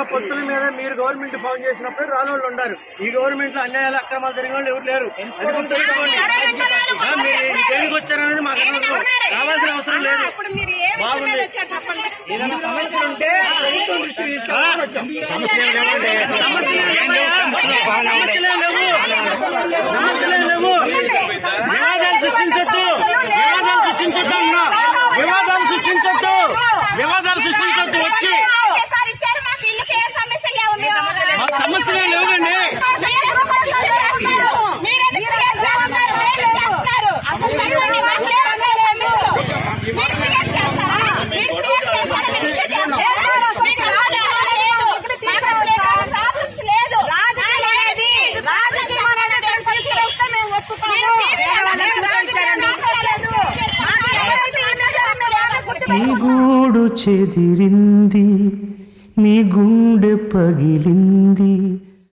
పొత్తుల మీద మీరు గవర్నమెంట్ ఫోన్ చేసినప్పుడు రాని వాళ్ళు ఉన్నారు ఈ గవర్నమెంట్ లో అన్యాయాలు అక్రమాలు జరిగిన వాళ్ళు ఎవరు లేరు అది గుర్తుంచుకోండి ఆ, మీరు దేనికి వచ్చారనేది మాకు అనవసరం. రావాల్సిన అవసరం లేదు ఇప్పుడు మీరు ఏ విషయం మీద వచ్చారు చెప్పండి ఏదైనా సమస్యలు ఉంటే ప్రభుత్వం దృష్టికి తీసుకెళ్ళాలని వచ్చాం. సమస్యలే లేవు. సమస్యలే లేవు. వివాదాలు సృష్టించొద్దు వివాదాలు సృష్టించొద్దు అన్నా వివాదాలు సృష్టించొద్దు వివాదాలు సృష్టించొద్దు వచ్చి సార్ ఇచ్చారు మాకు ఇల్లుకి ఏ సమస్య లేవు మాకు సమస్యలే లేవండి నీ గూడు చెదిరింది నీ గుండె పగిలింది